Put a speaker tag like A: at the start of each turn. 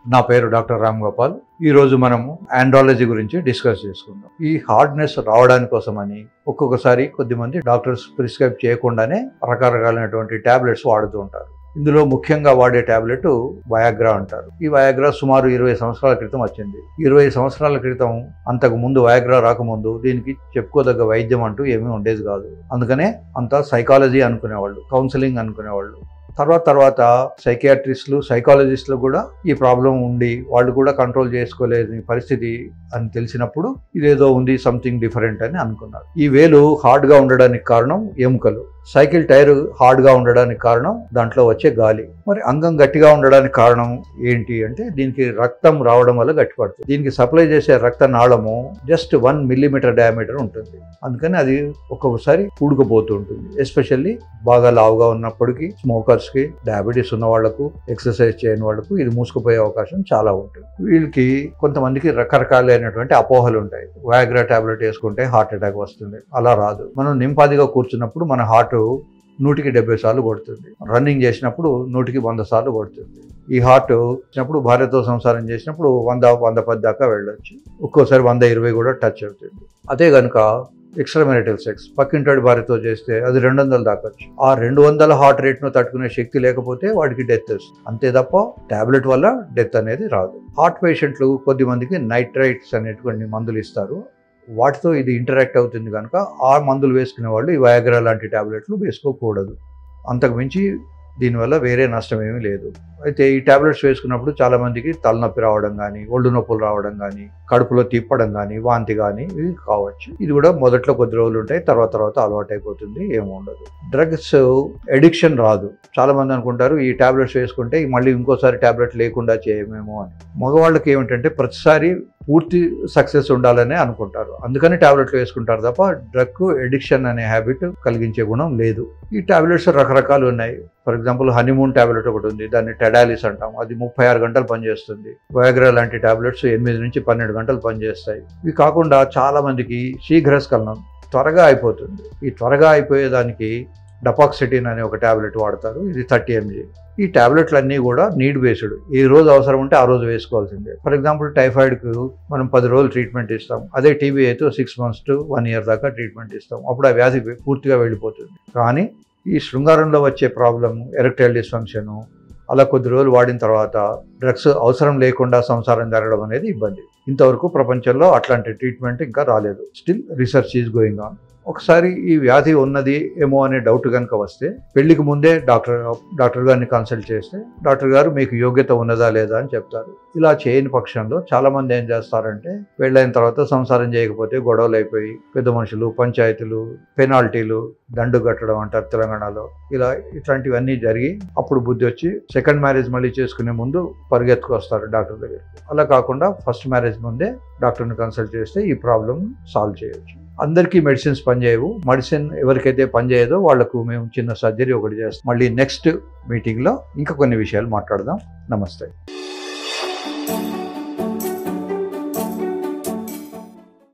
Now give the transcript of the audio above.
A: నా పేరు డాక్టర్ రామ్ గోపాల్ ఈ రోజు మనము ఆండ్రాలజీ గురించి డిస్కస్ చేసుకుందాం ఈ హార్డ్నెస్ రావడానికి కోసమని ఒక్కొక్కసారి కొద్దిమంది డాక్టర్స్ ప్రిస్క్రైబ్ చేయకుండానే రకరకాలైనటువంటి టాబ్లెట్స్ వాడుతూ ఉంటారు ఇందులో ముఖ్యంగా వాడే టాబ్లెట్ వయాగ్రా అంటారు ఈ వయాగ్రా సుమారు ఇరవై సంవత్సరాల క్రితం వచ్చింది ఇరవై సంవత్సరాల క్రితం అంతకు ముందు వయాగ్రా రాకముందు దీనికి చెప్పుకోదగ్గ వైద్యం అంటూ ఏమీ ఉండేది కాదు అందుకనే అంతా సైకాలజీ అనుకునేవాళ్ళు కౌన్సిలింగ్ అనుకునేవాళ్ళు తర్వాత తర్వాత సైకియాట్రిస్టులు సైకాలజిస్టులు కూడా ఈ ప్రాబ్లం ఉండి వాళ్ళు కూడా కంట్రోల్ చేసుకోలేని పరిస్థితి అని తెలిసినప్పుడు ఇదేదో ఉంది సంథింగ్ డిఫరెంట్ అని అనుకున్నారు ఈ వేలు హార్డ్గా ఉండడానికి కారణం ఎముకలు సైకిల్ టైర్ హార్డ్గా ఉండడానికి కారణం దాంట్లో వచ్చే గాలి మరి అంగం గట్టిగా ఉండడానికి కారణం ఏంటి అంటే దీనికి రక్తం రావడం వల్ల గట్టిపడుతుంది దీనికి సప్లై చేసే రక్త నాళము జస్ట్ వన్ మిల్లీమీటర్ డయామీటర్ ఉంటుంది అందుకని అది ఒక్కొక్కసారి పూడుకుపోతూ ఉంటుంది ఎస్పెషల్లీ బాగా లావుగా ఉన్నప్పటికీ స్మోకర్స్కి డయాబెటీస్ ఉన్న వాళ్ళకు ఎక్సర్సైజ్ చేయని వాళ్ళకు ఇది మూసుకుపోయే అవకాశం చాలా ఉంటుంది వీళ్ళకి కొంతమందికి రకరకాలైనటువంటి అపోహలు ఉంటాయి వయాగ్రా టాబ్లెట్ వేసుకుంటే హార్ట్ అటాక్ వస్తుంది అలా రాదు మనం నింపాదిగా కూర్చున్నప్పుడు మన హార్ట్ నూటికి డెబ్బై సార్లు కొడుతుంది రన్నింగ్ చేసినప్పుడు నూటికి వంద సార్లు కొడుతుంది ఈ హార్ట్ వచ్చినప్పుడు భార్యతో సంసారం చేసినప్పుడు వంద వంద పది దాకా వెళ్ళొచ్చు ఒక్కోసారి వంద ఇరవై కూడా టచ్ అవుతుంది అదే కనుక ఎక్స్ట్రా మ్యారిటల్ సెక్స్ పక్కింటాడి భార్యతో చేస్తే అది రెండు వందలు దాకొచ్చు ఆ రెండు వందల హార్ట్ రేట్ను తట్టుకునే శక్తి లేకపోతే వాడికి డెత్ వస్తుంది అంతే తప్ప టాబ్లెట్ వల్ల డెత్ అనేది రాదు హార్ట్ పేషెంట్లు కొద్ది మందికి నైట్రైట్స్ అనేటువంటి మందులు ఇస్తారు వాటితో ఇది ఇంటరాక్ట్ అవుతుంది కనుక ఆ మందులు వేసుకునే వాళ్ళు ఈ వయాగ్రా లాంటి టాబ్లెట్లు వేసుకోకూడదు అంతకు మించి దీనివల్ల వేరే నష్టం ఏమీ లేదు అయితే ఈ టాబ్లెట్స్ వేసుకున్నప్పుడు చాలామందికి తలనొప్పి రావడం కానీ ఒళ్ళు నొప్పులు రావడం కానీ కడుపులో తిప్పడం కానీ వాంతి కానీ ఇవి కావచ్చు ఇది కూడా మొదట్లో కొద్ది రోజులు ఉంటాయి తర్వాత తర్వాత అలవాటు అయిపోతుంది ఏమి ఉండదు డ్రగ్స్ ఎడిక్షన్ రాదు చాలామంది అనుకుంటారు ఈ టాబ్లెట్స్ వేసుకుంటే మళ్ళీ ఇంకోసారి టాబ్లెట్ లేకుండా చేయమేమో అని మగవాళ్ళకి ఏమిటంటే ప్రతిసారి పూర్తి సక్సెస్ ఉండాలని అనుకుంటారు అందుకని టాబ్లెట్లు వేసుకుంటారు తప్ప డ్రగ్ ఎడిక్షన్ అనే హ్యాబిట్ కలిగించే గుణం లేదు ఈ టాబ్లెట్స్ రకరకాలు ఉన్నాయి ఫర్ ఎగ్జాంపుల్ హనీమూన్ టాబ్లెట్ ఒకటి ఉంది దాన్ని టెడాలిస్ అంటాం అది ముప్పై ఆరు గంటలు పనిచేస్తుంది వయాగ్రా లాంటి టాబ్లెట్స్ ఎనిమిది నుంచి పన్నెండు గంటలు పనిచేస్తాయి ఇవి కాకుండా చాలా మందికి శీఘ్రస్కలనం త్వరగా అయిపోతుంది ఈ త్వరగా అయిపోయేదానికి డపాక్సిటిన్ అనే ఒక టాబ్లెట్ వాడతారు ఇది థర్టీ ఎంజీ ఈ టాబ్లెట్లు అన్నీ కూడా నీడ్ బేస్డ్ ఏ రోజు అవసరం ఉంటే ఆ రోజు వేసుకోవాల్సిందే ఫర్ ఎగ్జాంపుల్ టైఫాయిడ్కు మనం పది రోజులు ట్రీట్మెంట్ ఇస్తాం అదే టీబీ అయితే six months to one year దాకా ట్రీట్మెంట్ ఇస్తాం అప్పుడు ఆ వ్యాధి పూర్తిగా వెళ్ళిపోతుంది కానీ ఈ శృంగారంలో వచ్చే ప్రాబ్లం ఎరెక్టైల్ డిస్ఫంక్షను అలా కొద్ది రోజులు వాడిన తర్వాత డ్రగ్స్ అవసరం లేకుండా సంసారం జరగడం అనేది ఇబ్బంది ఇంతవరకు ప్రపంచంలో అట్లాంటి ట్రీట్మెంట్ ఇంకా రాలేదు still research is going on ఒకసారి ఈ వ్యాధి ఉన్నది ఏమో అనే డౌట్ కనుక వస్తే పెళ్లికి ముందే డాక్టర్ డాక్టర్ గారిని కన్సల్ట్ చేస్తే డాక్టర్ గారు మీకు యోగ్యత ఉన్నదా లేదా అని చెప్తారు ఇలా చేయని పక్షంలో చాలా మంది ఏం చేస్తారంటే పెళ్ళైన తర్వాత సంసారం చేయకపోతే గొడవలు అయిపోయి పెద్ద మనుషులు పంచాయతీలు పెనాల్టీలు దండు కట్టడం అంటారు తెలంగాణలో ఇలా ఇట్లాంటివన్నీ జరిగి అప్పుడు బుద్ధి వచ్చి సెకండ్ మ్యారేజ్ మళ్ళీ చేసుకునే ముందు పరిగెత్తుకు వస్తారు డాక్టర్ దగ్గరికి అలా కాకుండా ఫస్ట్ మ్యారేజ్ ముందే డాక్టర్ని కన్సల్ట్ చేస్తే ఈ ప్రాబ్లం సాల్వ్ చేయొచ్చు అందరికీ మెడిసిన్స్ పనిచేయవు మెడిసిన్ ఎవరికైతే పనిచేయదో వాళ్లకు మేము చిన్న సర్జరీ ఒకటి చేస్తాం మళ్ళీ నెక్స్ట్ మీటింగ్లో ఇంకా కొన్ని విషయాలు మాట్లాడదాం నమస్తే